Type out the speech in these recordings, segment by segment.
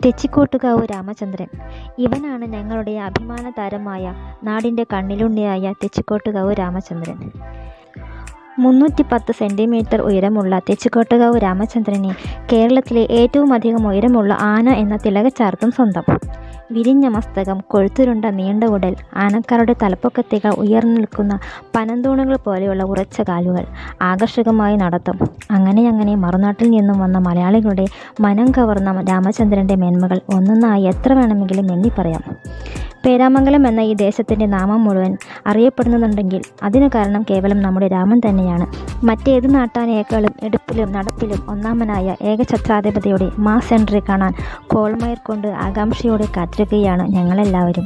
തെച്ചിക്കോട്ടുകാവ് രാമചന്ദ്രൻ ഇവനാണ് ഞങ്ങളുടെ അഭിമാന താരമായ നാടിൻ്റെ കണ്ണിലുണ്ണിയായ തെച്ചിക്കോട്ടുകാവ് രാമചന്ദ്രൻ മുന്നൂറ്റി പത്ത് സെൻറ്റിമീറ്റർ ഉയരമുള്ള തെച്ചിക്കോട്ടുകാവ് രാമചന്ദ്രനെ കേരളത്തിലെ ഏറ്റവും അധികം ഉയരമുള്ള ആന എന്ന തിലകച്ചാർത്തും സ്വന്തം വിരിഞ്ഞ മസ്തകം കൊഴുത്തുരുണ്ട നീണ്ട ഉടൽ ആനക്കാരുടെ തലപ്പൊക്കത്തേക്കാൾ ഉയർന്നു നിൽക്കുന്ന പനന്തൂണുകൾ പോലെയുള്ള ഉറച്ച കാലുകൾ ആകർഷകമായ നടത്തം അങ്ങനെ അങ്ങനെ മറുനാട്ടിൽ നിന്നും വന്ന മലയാളികളുടെ മനം കവർന്ന രാമചന്ദ്രൻ്റെ മേന്മകൾ ഒന്നൊന്നായി എത്ര വേണമെങ്കിലും എണ്ണി പറയാം പേരാമംഗലം എന്ന ഈ ദേശത്തിൻ്റെ നാമം മുഴുവൻ അറിയപ്പെടുന്നുണ്ടെങ്കിൽ അതിനു കാരണം കേവലം നമ്മുടെ രാമൻ തന്നെയാണ് മറ്റേത് നാട്ടാനേക്കാളും എടുപ്പിലും നടപ്പിലും ഒന്നാമനായ ഏകഛത്രാധിപതിയുടെ മാസ് എൻട്രി കാണാൻ കോൾമയർ കൊണ്ട് ആകാംക്ഷയോടെ കാത്തിരിക്കുകയാണ് ഞങ്ങളെല്ലാവരും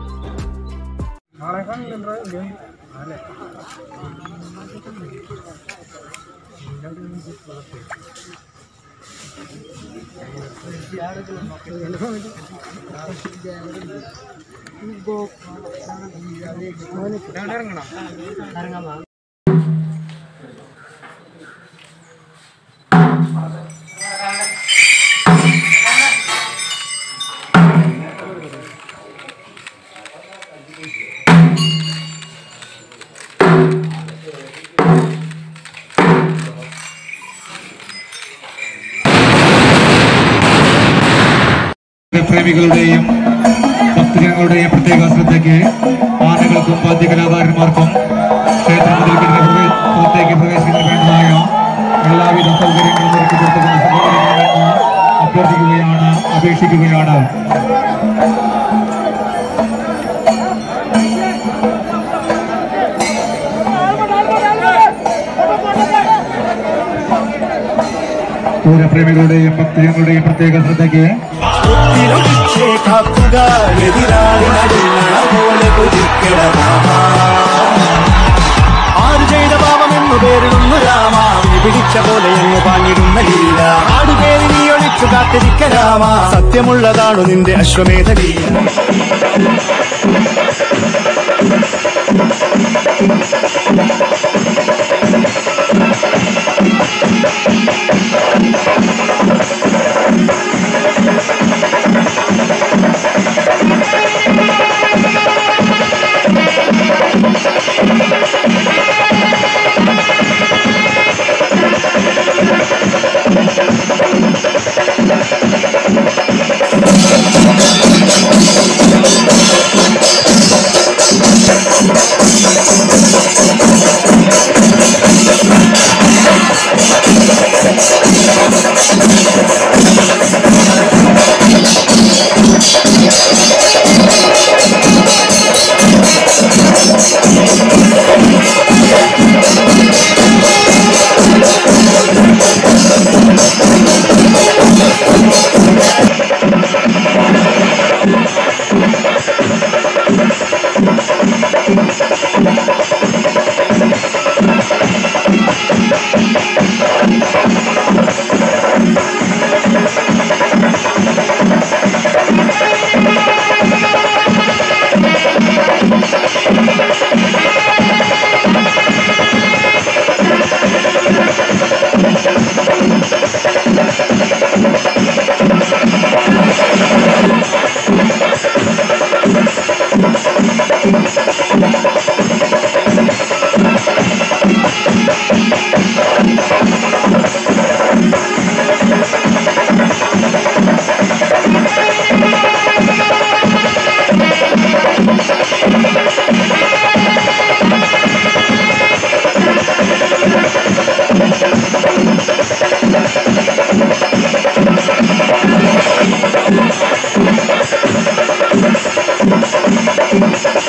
പ്രേമികളുടെയും ഭക്തജനങ്ങളുടെയും പ്രത്യേക ശ്രദ്ധയ്ക്ക് ആനകൾക്കും വാദ്യകലാകാരന്മാർക്കും ക്ഷേത്രത്തിലേക്ക് പ്രവേ- പുറത്തേക്ക് പ്രവേശിക്കുന്നതിന് വേണ്ടതായ എല്ലാവിധ സൗകര്യങ്ങളും ഒരുക്കി കൊടുക്കുന്ന സഹോദരങ്ങളെന്ന് അഭ്യർത്ഥിക്കുകയാണ് അപേക്ഷിക്കുകയാണ് പൂരപ്രേമികളുടെയും ഭക്തജനങ്ങളുടെയും പ്രത്യേക ശ്രദ്ധയ്ക്ക് ഒത്തിരൊഴിച്ചേ കാക്കുക എതിരാളി നടുങ്ങണ പോലെ കുതിക്കണ ആര് ചെയ്ത പാപമെന്നു പേരിടുന്നു രാമ നീ പിടിച്ച പോലെ അങ്ങ് പാഞ്ഞിടുന്ന ലീല ആടുപേരി നീ ഒഴിച്ചു കാത്തിരിക്ക രാമ സത്യമുള്ളതാണു നിന്റെ അശ്വമേധ ലീല ും